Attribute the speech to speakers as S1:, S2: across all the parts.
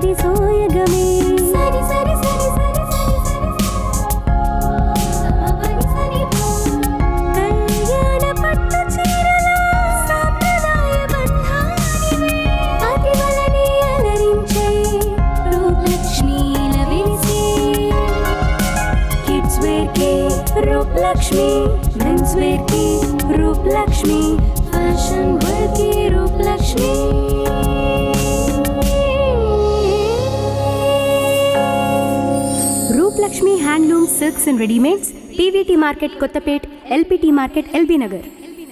S1: ప్రతి సోయగమే సరి సరి సరి సరి సరి సరి కళ్యాణ పట్టు చీరల సాంప్రదాయ బంధానివే అతివలని అలరించే రూపలక్ష్మీల వెలిసే కిడ్స్ వేర్ కి రూప్ లక్ష్మి మెన్స్ వేర్ కి రూప్ లక్ష్మి ఫ్యాషన్ వేర్ కి Roop Lakshmi Roop Lakshmi handloom silks and readymades PVT market Kothapet LPT market LB Nagar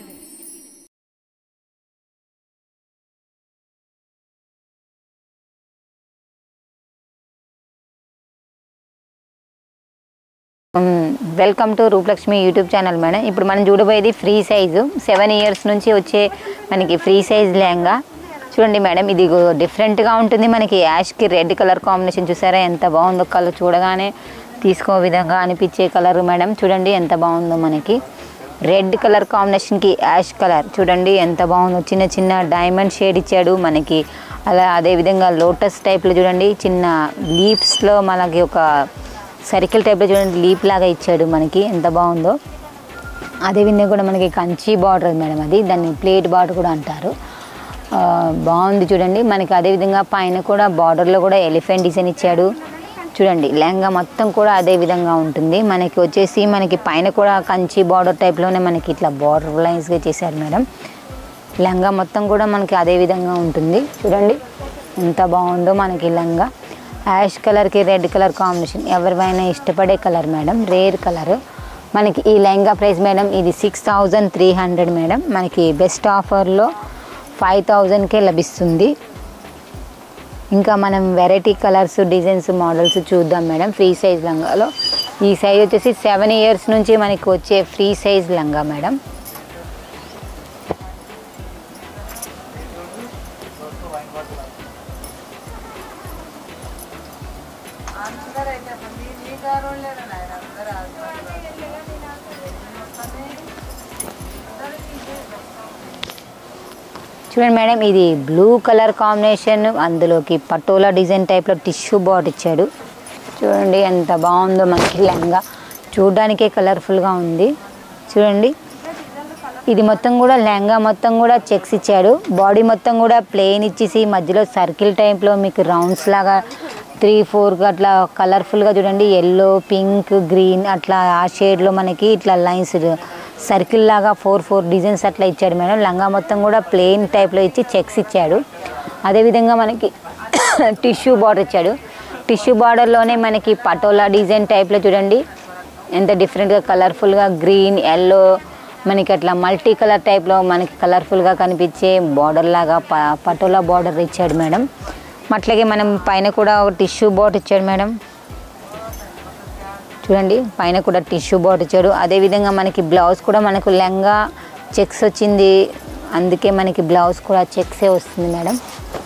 S2: welcome to Rupalakshmi YouTube channel madam ఇప్పుడు మనం చూడబోయేది ఫ్రీ సైజు సెవెన్ ఇయర్స్ నుంచి వచ్చే మనకి ఫ్రీ సైజ్ లెహంగా చూడండి మేడం ఇది డిఫరెంట్గా ఉంటుంది మనకి యాష్కి రెడ్ కలర్ కాంబినేషన్ చూసారా ఎంత బాగుందో కలర్ చూడగానే తీసుకో విధంగా అనిపించే కలర్ మేడం చూడండి ఎంత బాగుందో మనకి రెడ్ కలర్ కాంబినేషన్కి యాష్ కలర్ చూడండి ఎంత బాగుందో చిన్న చిన్న డైమండ్ షేడ్ ఇచ్చాడు మనకి అలా అదేవిధంగా లోటస్ టైప్లో చూడండి చిన్న లీవ్స్లో మనకి ఒక సర్కిల్ టైప్లో చూడండి లీప్ లాగా ఇచ్చాడు మనకి ఎంత బాగుందో అదేవిధంగా కూడా మనకి కంచి బార్డర్ మేడం అది దాన్ని ప్లేట్ బార్డర్ కూడా అంటారు ఆ, బాగుంది చూడండి మనకి అదేవిధంగా పైన కూడా బార్డర్లో కూడా ఎలిఫెంట్ డిజైన్ ఇచ్చాడు చూడండి లెహంగా మొత్తం కూడా అదే విధంగా ఉంటుంది మనకి వచ్చేసి మనకి పైన కూడా కంచి బార్డర్ టైప్లోనే మనకి ఇట్లా బార్డర్ లైన్స్గా చేశారు మేడం లెహంగా మొత్తం కూడా మనకి అదే విధంగా ఉంటుంది చూడండి ఎంత బాగుందో మనకి లెహంగా యాష్ కలర్కి రెడ్ కలర్ కాంబినేషన్ ఎవరివైనా ఇష్టపడే కలర్ మేడం రేర్ కలర్ మనకి ఈ లెహంగా ప్రైస్ మేడం ఇది six thousand three hundred madam మనకి బెస్ట్ ఆఫర్లో ఫైవ్ థౌజండ్కే లభిస్తుంది ఇంకా మనం వెరైటీ కలర్స్ డిజైన్స్ మోడల్స్ చూద్దాం మేడం ఫ్రీ సైజ్ లంగాలో ఈ సైజ్ వచ్చేసి సెవెన్ ఇయర్స్ నుంచి మనకి వచ్చే ఫ్రీ సైజ్ లంగా మేడం చూడండి మేడం ఇది బ్లూ కలర్ కాంబినేషన్ అందులోకి పటోలా డిజైన్ టైప్లో టిష్యూ బాట్ ఇచ్చాడు చూడండి ఎంత బాగుందో మనకి లెహంగా చూడడానికే కలర్ఫుల్గా ఉంది చూడండి ఇది మొత్తం కూడా లెహంగా మొత్తం కూడా చెక్స్ ఇచ్చాడు బాడీ మొత్తం కూడా ప్లెయిన్ ఇచ్చేసి మధ్యలో సర్కిల్ టైప్లో మీకు రౌండ్స్ లాగా త్రీ ఫోర్ అట్లా కలర్ఫుల్గా చూడండి ఎల్లో పింక్ గ్రీన్ అట్లా ఆ షేడ్లో మనకి ఇట్లా లైన్స్ సర్కిల్ లాగా ఫోర్ ఫోర్ డిజైన్స్ అట్లా ఇచ్చాడు మేడం లంగా మొత్తం కూడా ప్లెయిన్ టైప్లో ఇచ్చి చెక్స్ ఇచ్చాడు అదేవిధంగా మనకి టిష్యూ బార్డర్ ఇచ్చాడు టిష్యూ బార్డర్లోనే మనకి పటోలా డిజైన్ టైప్లో చూడండి ఎంత డిఫరెంట్గా కలర్ఫుల్గా గ్రీన్ ఎల్లో మనకి అట్లా మల్టీ కలర్ టైప్లో మనకి కలర్ఫుల్గా కనిపించే బార్డర్ లాగా ప పటోలా బార్డర్ ఇచ్చాడు మేడం అట్లాగే మనం పైన కూడా ఒక టిష్యూ బాట్ ఇచ్చాడు మేడం చూడండి పైన కూడా టిష్యూ బాట్ ఇచ్చాడు అదేవిధంగా మనకి బ్లౌజ్ కూడా మనకు లెంగా చెక్స్ వచ్చింది అందుకే మనకి బ్లౌజ్ కూడా చెక్సే వస్తుంది మేడం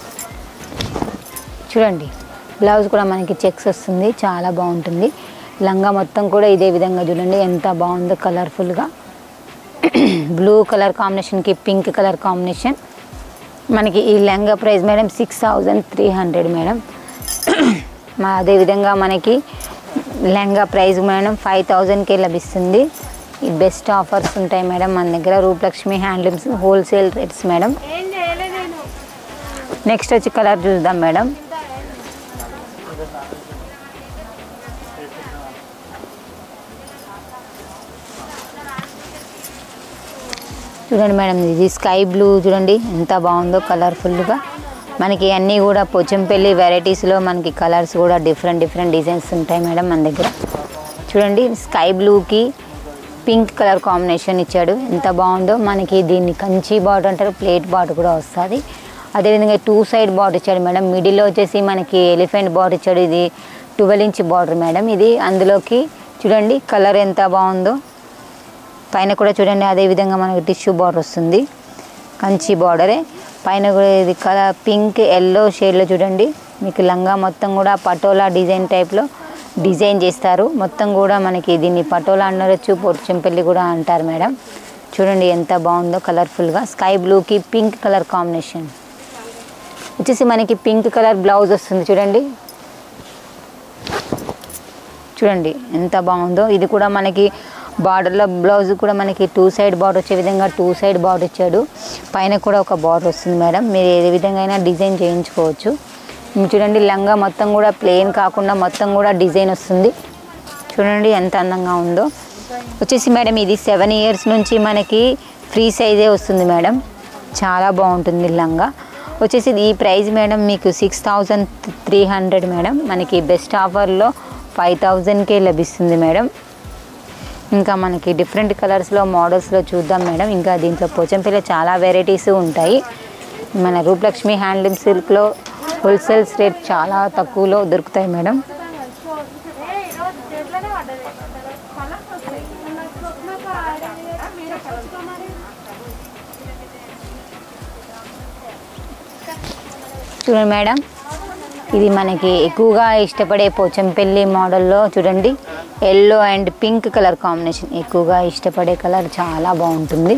S2: చూడండి బ్లౌజ్ కూడా మనకి చెక్స్ వస్తుంది చాలా బాగుంటుంది లంగా మొత్తం కూడా ఇదే విధంగా చూడండి ఎంత బాగుందో కలర్ఫుల్గా బ్లూ కలర్ కాంబినేషన్కి పింక్ కలర్ కాంబినేషన్ మనకి ఈ lehenga price madam six thousand three hundred madam మా అదేవిధంగా మనకి లెహంగా ప్రైస్ మేడం ఫైవ్ థౌజండ్కే లభిస్తుంది ఈ బెస్ట్ ఆఫర్స్ ఉంటాయి మేడం మన దగ్గర Rupalakshmi handlooms wholesale rates madam next వచ్చి కలర్ చూద్దాం మేడం చూడండి మేడం ఇది స్కై బ్లూ చూడండి ఎంత బాగుందో కలర్ఫుల్గా మనకి అన్నీ కూడా పోచంపల్లి వెరైటీస్లో మనకి కలర్స్ కూడా డిఫరెంట్ డిఫరెంట్ డిజైన్స్ ఉంటాయి మేడం మన దగ్గర చూడండి స్కై బ్లూకి పింక్ కలర్ కాంబినేషన్ ఇచ్చాడు ఎంత బాగుందో మనకి దీన్ని కంచి బార్డర్ అంటారు ప్లేట్ బార్డర్ కూడా వస్తుంది అదేవిధంగా టూ సైడ్ బార్డర్ ఇచ్చాడు మేడం మిడిల్లో వచ్చేసి మనకి ఎలిఫెంట్ బార్డర్ ఇచ్చాడు ఇది ట్వెల్వ్ ఇంచ్ బార్డర్ మేడం ఇది అందులోకి చూడండి కలర్ ఎంత బాగుందో పైన కూడా చూడండి అదే విధంగా మనకి టిష్యూ బార్డర్ వస్తుంది కంచి బార్డరే పైన కూడా ఇది కలర్ పింక్ ఎల్లో షేడ్లో చూడండి మీకు లంగా మొత్తం కూడా పటోలా డిజైన్ టైప్లో డిజైన్ చేస్తారు మొత్తం కూడా మనకి దీన్ని పటోలా అనొచ్చు పొడిచెంపల్లి కూడా అంటారు మేడం చూడండి ఎంత బాగుందో కలర్ఫుల్గా స్కై బ్లూకి పింక్ కలర్ కాంబినేషన్ వచ్చేసి మనకి పింక్ కలర్ బ్లౌజ్ వస్తుంది చూడండి చూడండి ఎంత బాగుందో ఇది కూడా మనకి బార్డర్లో బ్లౌజ్ కూడా మనకి టూ సైడ్ బార్డర్ వచ్చే విధంగా టూ సైడ్ బార్డర్ ఇచ్చాడు పైన కూడా ఒక బార్డర్ వస్తుంది మేడం మీరు ఏ విధంగా అయినా డిజైన్ చేయించుకోవచ్చు మీరు చూడండి లంగా మొత్తం కూడా ప్లెయిన్ కాకుండా మొత్తం కూడా డిజైన్ వస్తుంది చూడండి ఎంత అందంగా ఉందో వచ్చేసి మేడం ఇది సెవెన్ ఇయర్స్ నుంచి మనకి ఫ్రీ సైజే వస్తుంది మేడం చాలా బాగుంటుంది లంగా వచ్చేసి ఈ ప్రైస్ మేడం మీకు six thousand three hundred madam మనకి బెస్ట్ ఆఫర్లో ఫైవ్ థౌజండ్కే లభిస్తుంది మేడం ఇంకా మనకి డిఫరెంట్ కలర్స్లో మోడల్స్లో చూద్దాం మేడం ఇంకా దీంట్లో పోచంపల్లి చాలా వెరైటీస్ ఉంటాయి మన రూపలక్ష్మి హ్యాండ్లూమ్ సిల్క్లో హోల్సేల్స్ రేట్ చాలా తక్కువలో దొరుకుతాయి మేడం చూడండి మేడం ఇది మనకి ఎక్కువగా ఇష్టపడే పోచంపల్లి మోడల్లో చూడండి yellow and pink colour combination ఎక్కువగా ఇష్టపడే కలర్ చాలా బాగుంటుంది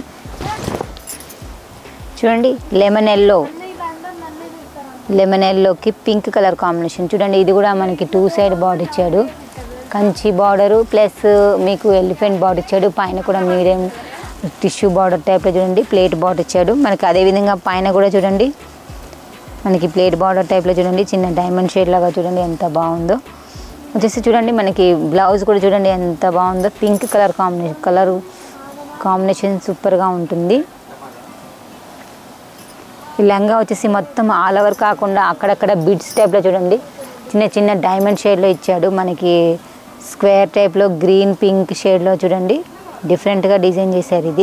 S2: చూడండి లెమన్ ఎల్లో లెమన్ ఎల్లోకి పింక్ కలర్ కాంబినేషన్ చూడండి ఇది కూడా మనకి టూ సైడ్ బార్డర్ ఇచ్చాడు కంచి బార్డరు ప్లస్ మీకు ఎలిఫెంట్ బార్డర్ ఇచ్చాడు పైన కూడా మీడియం టిష్యూ బార్డర్ టైప్లో చూడండి ప్లేట్ బార్డర్ ఇచ్చాడు మనకి అదేవిధంగా పైన కూడా చూడండి మనకి ప్లేట్ బార్డర్ టైప్లో చూడండి చిన్న డైమండ్ షేడ్ లాగా చూడండి ఎంత బాగుందో వచ్చేసి చూడండి మనకి బ్లౌజ్ కూడా చూడండి ఎంత బాగుందో pink colour combination colour combination సూపర్గా ఉంటుంది ఈ లంగా వచ్చేసి మొత్తం ఆల్ ఓవర్ కాకుండా అక్కడక్కడ బిడ్స్ టైప్లో చూడండి చిన్న చిన్న డైమండ్ షేడ్లో ఇచ్చాడు మనకి స్క్వేర్ టైప్లో గ్రీన్ పింక్ షేడ్లో చూడండి డిఫరెంట్గా డిజైన్ చేశారు ఇది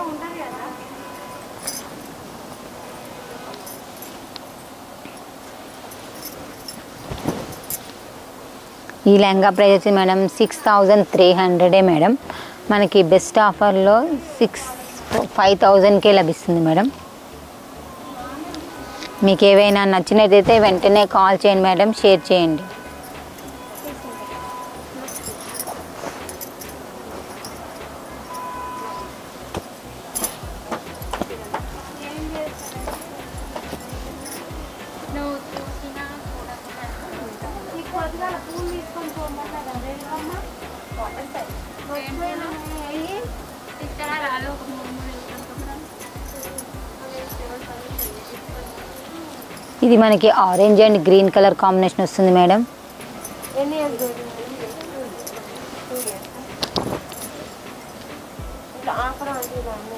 S2: ఈ లెహంగా ప్రైస్ వచ్చి మేడం సిక్స్ థౌజండ్ త్రీ హండ్రెడే మేడం మనకి బెస్ట్ ఆఫర్లో సిక్స్ ఫైవ్ థౌజండ్కే లభిస్తుంది మేడం మీకు ఏవైనా నచ్చినట్టయితే వెంటనే కాల్ చేయండి మేడం షేర్ చేయండి ఇది మనకి orange and green colour combination వస్తుంది మేడం
S3: ఎన్ని ఇయర్స్ బేబీ ఇట్లా ఆఫర్ అంటే ఇలా అన్ని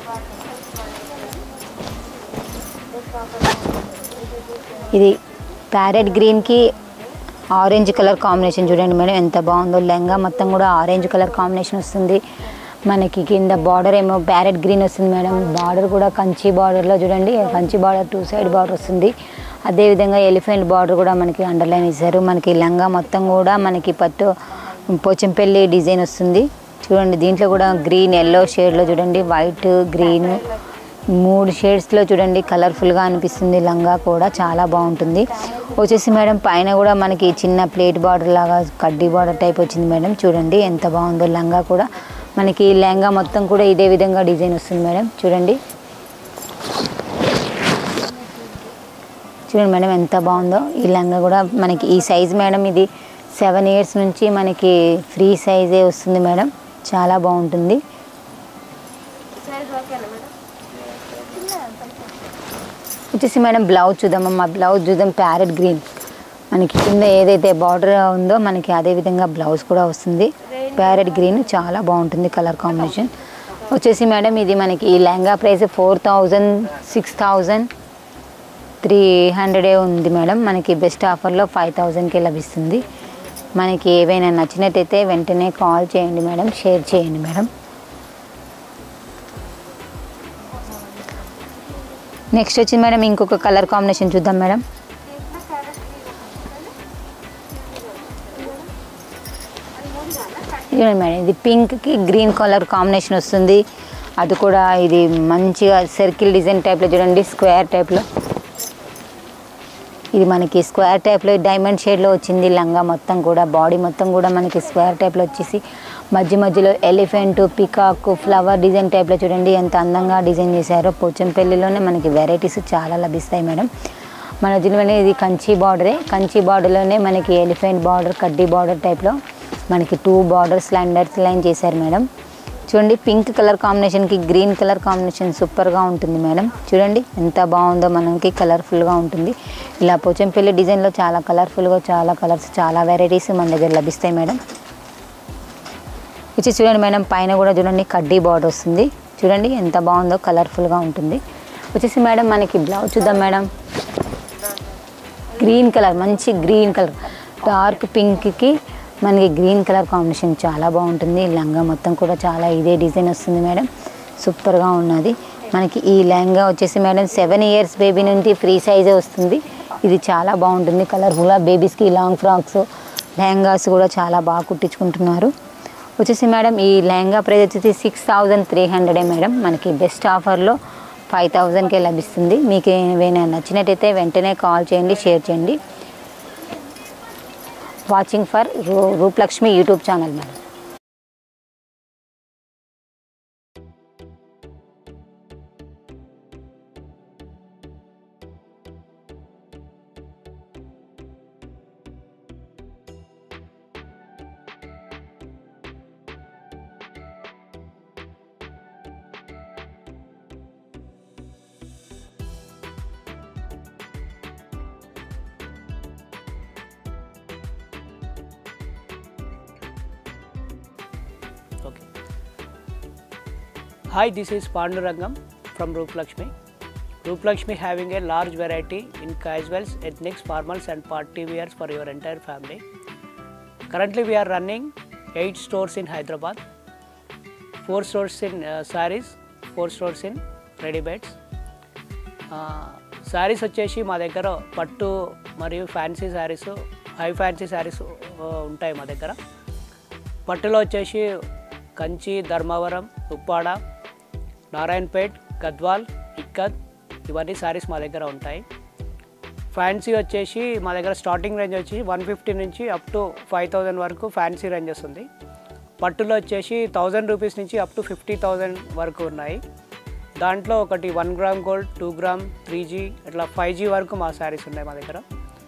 S2: ఇది ప్యారెట్ గ్రీన్కి ఆరెంజ్ కలర్ కాంబినేషన్ చూడండి మేడం ఎంత బాగుందో లెహంగా మొత్తం కూడా ఆరెంజ్ కలర్ కాంబినేషన్ వస్తుంది మనకి కింద బార్డర్ ఏమో ప్యారెట్ గ్రీన్ వస్తుంది మేడం బార్డర్ కూడా కంచి బార్డర్లో చూడండి Kanchi border two side border వస్తుంది అదేవిధంగా ఎలిఫెంట్ బార్డర్ కూడా మనకి అండర్లైన్ ఇచ్చారు మనకి లంగా మొత్తం కూడా మనకి పట్టు పోచంపల్లి డిజైన్ వస్తుంది చూడండి దీంట్లో కూడా గ్రీన్ ఎల్లో షేడ్లో చూడండి వైట్ గ్రీన్ మూడు షేడ్స్లో చూడండి కలర్ఫుల్గా అనిపిస్తుంది లంగా కూడా చాలా బాగుంటుంది వచ్చేసి మేడం పైన కూడా మనకి చిన్న ప్లేట్ బార్డర్ లాగా కడ్డీ బార్డర్ టైప్ వచ్చింది మేడం చూడండి ఎంత బాగుందో లంగా కూడా మనకి లెహంగా మొత్తం కూడా ఇదే విధంగా డిజైన్ వస్తుంది మేడం చూడండి చూడండి మేడం ఎంత బాగుందో ఈ లంగా కూడా మనకి ఈ సైజ్ మేడం ఇది సెవెన్ ఇయర్స్ నుంచి మనకి ఫ్రీ సైజే వస్తుంది మేడం చాలా బాగుంటుంది
S3: సైజ్ ఓకేనా మేడం
S2: వచ్చేసి మేడం బ్లౌజ్ చూద్దామమ్మా బ్లౌజ్ చూద్దాం ప్యారెట్ గ్రీన్ మనకి కింద ఏదైతే బార్డర్ ఉందో మనకి అదే విధంగా బ్లౌజ్ కూడా వస్తుంది ప్యారెట్ గ్రీన్ చాలా బాగుంటుంది కలర్ కాంబినేషన్ వచ్చేసి మేడం ఇది మనకి ఈ lehenga price four thousand six thousand three హండ్రెడే ఉంది మేడం మనకి బెస్ట్ ఆఫర్లో ఫైవ్ థౌజండ్కే లభిస్తుంది మనకి ఏవైనా నచ్చినట్టయితే వెంటనే కాల్ చేయండి మేడం షేర్ చేయండి మేడం నెక్స్ట్ వచ్చింది మేడం ఇంకొక కలర్ కాంబినేషన్ చూద్దాం మేడం ఇదిగోండి మేడం ఇది పింక్కి గ్రీన్ కలర్ కాంబినేషన్ వస్తుంది అది కూడా ఇది మంచిగా సర్కిల్ డిజైన్ టైప్లో చూడండి స్క్వేర్ టైప్లో ఇది మనకి స్క్వేర్ టైప్లో డైమండ్ షేడ్లో వచ్చింది లంగా మొత్తం కూడా బాడీ మొత్తం కూడా మనకి స్క్వేర్ టైప్లో వచ్చేసి మధ్య మధ్యలో ఎలిఫెంట్ పికాక్ ఫ్లవర్ డిజైన్ టైప్లో చూడండి ఎంత అందంగా డిజైన్ చేశారో పోచంపల్లిలోనే మనకి వెరైటీస్ చాలా లభిస్తాయి మేడం మన ఒరిజినల్ ఇది కంచి బార్డరే కంచి బార్డర్లోనే మనకి ఎలిఫెంట్ బార్డర్ కడ్డీ బార్డర్ టైప్లో మనకి టూ బార్డర్స్ లైనర్స్ లైన్ చేశారు మేడం చూడండి పింక్ కలర్ కాంబినేషన్కి గ్రీన్ కలర్ కాంబినేషన్ సూపర్గా ఉంటుంది మేడం చూడండి ఎంత బాగుందో మనకి కలర్ఫుల్గా ఉంటుంది ఇలా పోచంపల్లి డిజైన్లో చాలా కలర్ఫుల్గా చాలా కలర్స్ చాలా వెరైటీస్ మన దగ్గర లభిస్తాయి మేడం వచ్చి చూడండి మేడం పైన కూడా చూడండి కడ్డీ బార్డర్ వస్తుంది చూడండి ఎంత బాగుందో కలర్ఫుల్గా ఉంటుంది వచ్చేసి మేడం మనకి బ్లౌజ్ చూద్దాం మేడం గ్రీన్ కలర్ మంచి గ్రీన్ కలర్ డార్క్ పింక్కి మనకి గ్రీన్ కలర్ కాంబినేషన్ చాలా బాగుంటుంది లంగా మొత్తం కూడా చాలా ఇదే డిజైన్ వస్తుంది మేడం సూపర్గా ఉన్నది మనకి ఈ లెహంగా వచ్చేసి మేడం సెవెన్ ఇయర్స్ బేబీ నుండి ఫ్రీ సైజే వస్తుంది ఇది చాలా బాగుంటుంది కలర్ఫుల్గా బేబీస్కి లాంగ్ ఫ్రాక్స్ లెహంగాస్ కూడా చాలా బాగా కుట్టించుకుంటున్నారు వచ్చేసి మేడం ఈ లెహంగా ప్రైస్ వచ్చేసి సిక్స్ థౌజండ్ త్రీ హండ్రెడే మేడం మనకి బెస్ట్ ఆఫర్లో ఫైవ్ థౌజండ్కే లభిస్తుంది మీకు ఏమైనా నచ్చినట్టయితే వెంటనే కాల్ చేయండి షేర్ చేయండి వాచింగ్ ఫర్ రూ Rupalakshmi YouTube channel madam
S4: Okay. Hi, this is Pandurangam from Rupalakshmi. Rupalakshmi having a large variety in casuals, ethnics, formals and party wears for your entire family. Currently we are running 8 stores in Hyderabad, 4 stores in uh, sarees, 4 stores in ready beds. Sarees వచ్చేసి మా దగ్గర పట్టు మరియు fancy sarees high fancy sarees ఉంటాయి మా దగ్గర పట్టులో వచ్చేసి కంచి ధర్మవరం ఉప్పాడ నారాయణపేట్ గద్వాల్ ఇక్కత్ ఇవన్నీ శారీస్ మా దగ్గర ఉంటాయి ఫ్యాన్సీ వచ్చేసి మా దగ్గర స్టార్టింగ్ రేంజ్ వచ్చి వన్ ఫిఫ్టీ నుంచి అప్ టు ఫైవ్ థౌజండ్ వరకు ఫ్యాన్సీ రేంజెస్ ఉంది పట్టులో వచ్చేసి థౌజండ్ రూపీస్ నుంచి అప్ టు ఫిఫ్టీ థౌజండ్ వరకు ఉన్నాయి దాంట్లో ఒకటి one gram gold two gram three G ఇట్లా ఫైవ్ జీ వరకు మా శారీస్ ఉన్నాయి మా దగ్గర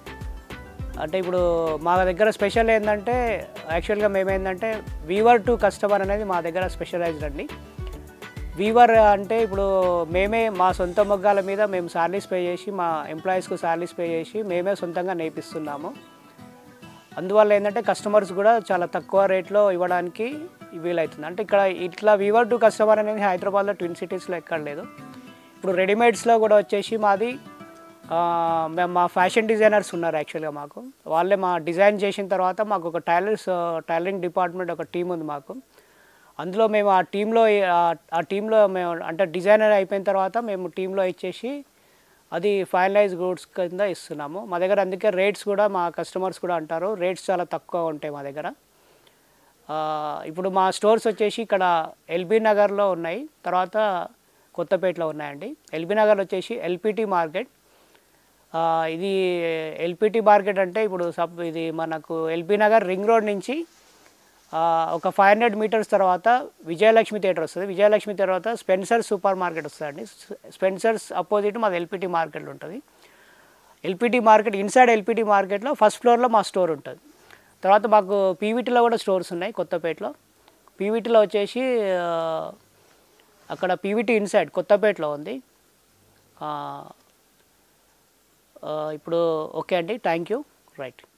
S4: అంటే ఇప్పుడు మా దగ్గర స్పెషల్ ఏంటంటే యాక్చువల్గా మేమేంటంటే వీవర్ టు కస్టమర్ అనేది మా దగ్గర స్పెషలైజ్డ్ అండి వీవర్ అంటే ఇప్పుడు మేమే మా సొంత మొగ్గాల మీద మేము శాలరీస్ పే చేసి మా ఎంప్లాయీస్కు శాలరీస్ పే చేసి మేమే సొంతంగా నేర్పిస్తున్నాము అందువల్ల ఏంటంటే కస్టమర్స్ కూడా చాలా తక్కువ రేట్లో ఇవ్వడానికి వీలవుతుంది అంటే ఇక్కడ ఇట్లా వీవర్ టు కస్టమర్ అనేది హైదరాబాద్లో ట్విన్ సిటీస్లో ఎక్కడ లేదు ఇప్పుడు రెడీమేడ్స్లో కూడా వచ్చేసి మాది ఆ, మేము మా ఫ్యాషన్ డిజైనర్స్ ఉన్నారు యాక్చువల్గా మాకు వాళ్ళే మా డిజైన్ చేసిన తర్వాత మాకు ఒక టైలర్స్ టైలరింగ్ డిపార్ట్మెంట్ ఒక టీం ఉంది మాకు అందులో మేము ఆ టీంలో ఆ టీంలో మేము అంటే డిజైనర్ అయిపోయిన తర్వాత మేము టీంలో ఇచ్చేసి అది ఫైనలైజ్ గూడ్స్ కింద ఇస్తున్నాము మా దగ్గర అందుకే రేట్స్ కూడా మా కస్టమర్స్ కూడా అంటారు రేట్స్ చాలా తక్కువ ఉంటాయి మా దగ్గర ఆ, ఇప్పుడు మా స్టోర్స్ వచ్చేసి ఇక్కడ ఎల్బీ నగర్లో ఉన్నాయి తర్వాత కొత్తపేటలో ఉన్నాయండి ఎల్బీ నగర్ వచ్చేసి ఎల్పిటి మార్కెట్ ఆ, ఇది ఎల్పిటి మార్కెట్ అంటే ఇప్పుడు సబ్ ఇది మనకు ఎల్బీ నగర్ రింగ్ రోడ్ నుంచి ఆ, ఒక ఫైవ్ హండ్రెడ్ మీటర్స్ తర్వాత విజయలక్ష్మి థియేటర్ వస్తుంది విజయలక్ష్మి తర్వాత స్పెన్సర్ సూపర్ మార్కెట్ వస్తుందండి స్పెన్సర్స్ అపోజిట్ మాది ఎల్పిటి మార్కెట్ ఉంటుంది ఎల్పిటి మార్కెట్ ఇన్సైడ్ ఎల్పిటి మార్కెట్లో ఫస్ట్ ఫ్లోర్లో మా స్టోర్ ఉంటుంది తర్వాత మాకు పీవీటీలో కూడా స్టోర్స్ ఉన్నాయి కొత్తపేటలో పీవీటీలో వచ్చేసి ఆ, అక్కడ పీవీటీ ఇన్సైడ్ కొత్తపేటలో ఉంది ఆ, ఆ, ఇప్పుడు ఓకే అండి థ్యాంక్ యూ రైట్